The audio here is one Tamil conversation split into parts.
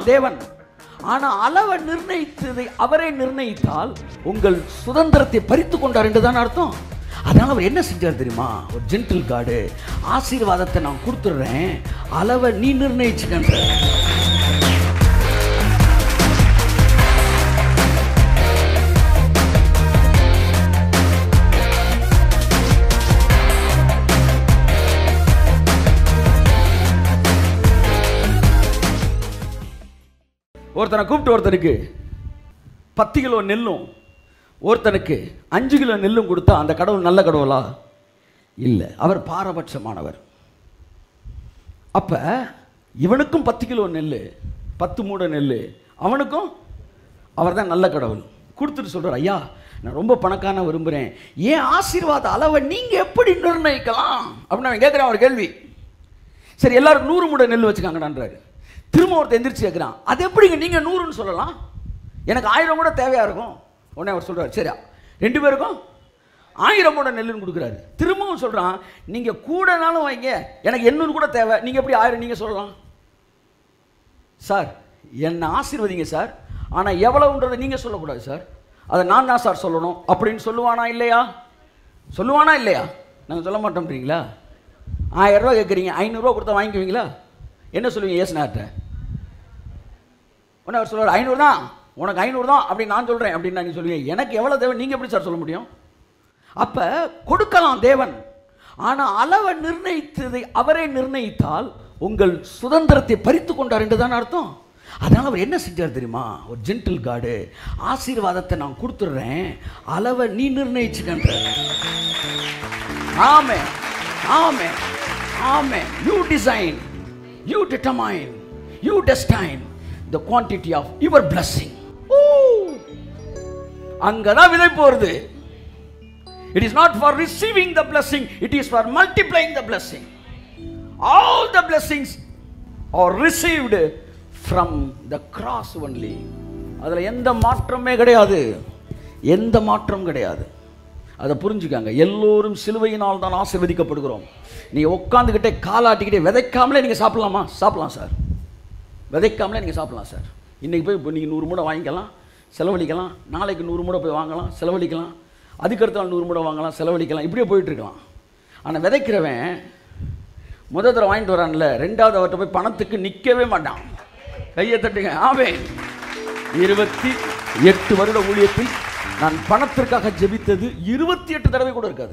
தேவன் ஆனா அளவை நிர்ணயித்ததை அவரே நிர்ணயித்தால் உங்கள் சுதந்திரத்தை பறித்து கொண்டார் என்றுதான் அர்த்தம் அதனால அவர் என்ன செஞ்சார் தெரியுமா ஒரு ஜென்டில் காடு ஆசீர்வாதத்தை நான் கொடுத்துட்றேன் அளவை நீ நிர்ணயிச்சுக்கன்ற ஒருத்தனை கூப்பிட்டு ஒருத்தனுக்கு பத்து கிலோ நெல்லும் ஒருத்தனுக்கு அஞ்சு கிலோ நெல்லும் கொடுத்தா அந்த கடவுள் நல்ல கடவுளா இல்லை அவர் பாரபட்சமானவர் அப்போ இவனுக்கும் பத்து கிலோ நெல் பத்து மூடை நெல் அவனுக்கும் அவர் தான் நல்ல கடவுள் கொடுத்துட்டு சொல்கிறார் ஐயா நான் ரொம்ப பணக்கான விரும்புகிறேன் ஏன் ஆசீர்வாத அளவை நீங்கள் எப்படி நிர்ணயிக்கலாம் அப்படின்னு அவன் கேட்குறான் ஒரு கேள்வி சரி எல்லாரும் நூறு மூடை நெல் வச்சுக்காங்கடான்றாரு திரும்ப ஒருத்தர் எந்திரிச்சு கேட்குறான் அது எப்படிங்க நீங்கள் நூறுன்னு சொல்லலாம் எனக்கு ஆயிரம் கூட தேவையாக இருக்கும் உடனே அவர் சொல்கிறார் சரியா ரெண்டு பேருக்கும் ஆயிரம் மூடை நெல்லுன்னு கொடுக்குறாரு திரும்பவும் சொல்கிறான் நீங்கள் கூடனாலும் வைங்க எனக்கு எண்ணூறு கூட தேவை நீங்கள் எப்படி ஆயிரம் நீங்கள் சொல்லலாம் சார் என்னை ஆசீர்வதிங்க சார் ஆனால் எவ்வளவுன்றதை நீங்கள் சொல்லக்கூடாது சார் அதை நான் தான் சார் சொல்லணும் அப்படின்னு சொல்லுவானா இல்லையா சொல்லுவானா இல்லையா நாங்கள் சொல்ல மாட்டோம்ன்றீங்களா ஆயிரம் ரூபா கேட்குறீங்க ஐநூறுரூவா கொடுத்தா வாங்கிக்குவீங்களா என்ன சொல்லுவீங்க ஏசுனார்ட்ட உடனே அவர் சொல்லுவார் ஐநூறு தான் உனக்கு ஐநூறு தான் அப்படின்னு நான் சொல்கிறேன் அப்படின்னு நான் சொல்லுவீங்க எனக்கு எவ்வளோ தேவை நீங்கள் எப்படி சார் சொல்ல முடியும் அப்போ கொடுக்கலாம் தேவன் ஆனால் அளவை நிர்ணயித்ததை அவரே நிர்ணயித்தால் உங்கள் சுதந்திரத்தை பறித்து கொண்டார் என்று தான் அர்த்தம் அதனால் அவர் என்ன செஞ்சார் தெரியுமா ஒரு ஜென்டில் காடு ஆசீர்வாதத்தை நான் கொடுத்துட்றேன் அளவை நீ நிர்ணயிச்சுக்கன்ற ஆமே ஆமே ஆமே you design you determine you destine the quantity of your blessing அங்கதான் விதை போறது It is not for receiving the blessing, it is for multiplying the blessing. All the blessings are received from the cross only. அதில் எந்த மாற்றமே கிடையாது எந்த மாற்றம் கிடையாது அதை புரிஞ்சுக்காங்க எல்லோரும் சிலுவையினால் தான் ஆசீர்வதிக்கப்படுகிறோம் நீங்கள் உட்காந்துக்கிட்டே காலாட்டிக்கிட்டே விதைக்காமலே நீங்கள் சாப்பிடலாமா சாப்பிடலாம் சார் விதைக்காமலே நீங்கள் சாப்பிடலாம் சார் இன்றைக்கி போய் இப்போ நீங்கள் நூறு மூடை வாங்கிக்கலாம் செலவழிக்கலாம் நாளைக்கு நூறு மூடை போய் வாங்கலாம் செலவழிக்கலாம் அதுக்கு அடுத்த நாள் நூறு மூடை வாங்கலாம் செலவழிக்கலாம் இப்படியே போயிட்டு இருக்கலாம் ஆனால் விதைக்கிறவன் முத தடவை வாங்கிட்டு வரான்ல ரெண்டாவது அவர்கிட்ட போய் பணத்துக்கு நிற்கவே மாட்டான் கையை தட்டுங்க ஆவே இருபத்தி எட்டு வருட ஊழியத்தில் நான் பணத்திற்காக ஜெபித்தது இருபத்தி எட்டு தடவை கூட இருக்காது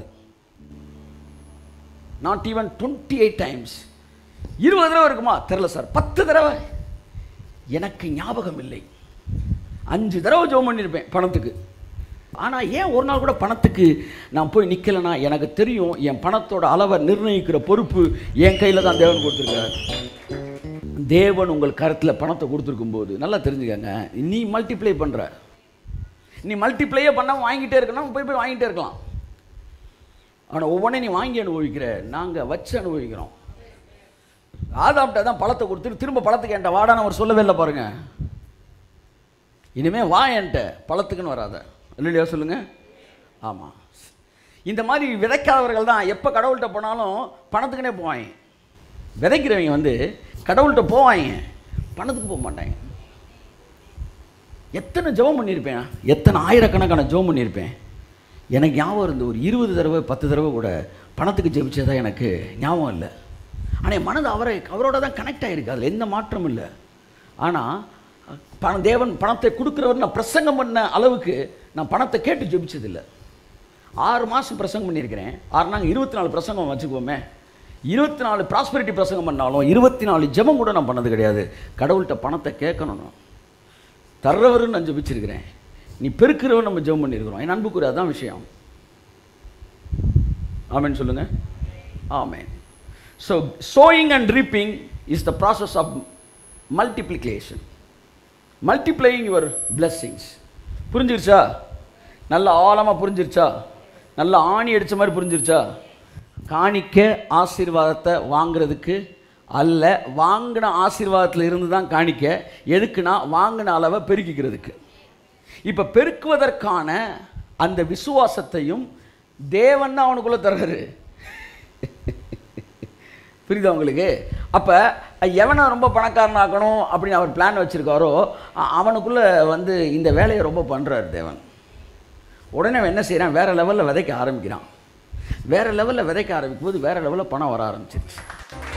not even twenty eight times இருபது தடவை இருக்குமா தெரில சார் பத்து தடவை எனக்கு ஞாபகம் இல்லை அஞ்சு தடவை ஜெபம் பண்ணியிருப்பேன் பணத்துக்கு ஆனால் ஏன் ஒரு நாள் கூட பணத்துக்கு நான் போய் நிற்கலைன்னா எனக்கு தெரியும் என் பணத்தோட அளவை நிர்ணயிக்கிற பொறுப்பு என் கையில் தான் தேவன் கொடுத்துருக்கார் தேவன் உங்கள் கருத்தில் பணத்தை கொடுத்துருக்கும் போது நல்லா தெரிஞ்சுக்கங்க நீ மல்டிப்ளை பண்ணுற நீ மல்டிப்ளையே பண்ணாமல் வாங்கிட்டே இருக்கணும் போய் போய் வாங்கிட்டே இருக்கலாம் ஆனால் ஒவ்வொன்றையும் நீ வாங்கி அனுபவிக்கிற நாங்கள் வச்சு அனுபவிக்கிறோம் ஆதாம்கிட்ட தான் பழத்தை கொடுத்துட்டு திரும்ப பழத்துக்கு என்கிட்ட வாடான்னு அவர் சொல்லவே இல்லை பாருங்க இனிமே வா என்கிட்ட பழத்துக்குன்னு வராத இல்லையா சொல்லுங்க ஆமாம் இந்த மாதிரி விதைக்காதவர்கள் தான் எப்போ கடவுள்கிட்ட போனாலும் பணத்துக்குனே போவாங்க விதைக்கிறவங்க வந்து கடவுள்கிட்ட போவாங்க பணத்துக்கு போக மாட்டாங்க எத்தனை ஜெபம் பண்ணியிருப்பேன் எத்தனை ஆயிரக்கணக்கான ஜெபம் பண்ணியிருப்பேன் எனக்கு ஞாபகம் இருந்து ஒரு இருபது தடவை பத்து தடவை கூட பணத்துக்கு ஜெபிச்சதா எனக்கு ஞாபகம் இல்லை ஆனால் என் மனது அவரை அவரோட தான் கனெக்ட் ஆகிருக்கு அதில் எந்த மாற்றமும் இல்லை ஆனால் பணம் தேவன் பணத்தை கொடுக்குறவர் நான் பிரசங்கம் பண்ண அளவுக்கு நான் பணத்தை கேட்டு ஜெபிச்சதில்லை ஆறு மாதம் பிரசங்கம் பண்ணியிருக்கிறேன் ஆறு நாங்கள் இருபத்தி நாலு பிரசங்கம் வச்சுக்குவோமே இருபத்தி நாலு ப்ராஸ்பரிட்டி பிரசங்கம் பண்ணாலும் இருபத்தி நாலு ஜெபம் கூட நான் பண்ணது கிடையாது கடவுள்கிட்ட பணத்தை கேட்கணும் நான் தர்றவருன்னு நான் ஜெபிச்சிருக்கிறேன் நீ பெருக்கிறவன் நம்ம ஜெபம் பண்ணியிருக்கிறோம் என் அன்புக்குரிய அதான் விஷயம் ஆமென் சொல்லுங்க amen so sowing and reaping is the process of multiplication multiplying your blessings புரிஞ்சிருச்சா நல்ல ஆழமாக புரிஞ்சிருச்சா நல்ல ஆணி அடித்த மாதிரி புரிஞ்சிருச்சா காணிக்க ஆசீர்வாதத்தை வாங்குறதுக்கு அல்ல வாங்கின ஆசீர்வாதத்தில் இருந்து தான் காணிக்க எதுக்குன்னா வாங்கின அளவை பெருக்கிக்கிறதுக்கு இப்போ பெருக்குவதற்கான அந்த விசுவாசத்தையும் தேவன் தான் அவனுக்குள்ளே தர்றாரு புரியுதா உங்களுக்கு அப்போ எவனை ரொம்ப பணக்காரனாக்கணும் அப்படின்னு அவர் பிளான் வச்சுருக்காரோ அவனுக்குள்ளே வந்து இந்த வேலையை ரொம்ப பண்ணுறாரு தேவன் உடனே அவன் என்ன செய்கிறான் வேறு லெவலில் விதைக்க ஆரம்பிக்கிறான் வேறு லெவலில் விதைக்க ஆரம்பிக்கும் போது வேறு லெவலில் பணம் வர ஆரம்பிச்சிருச்சு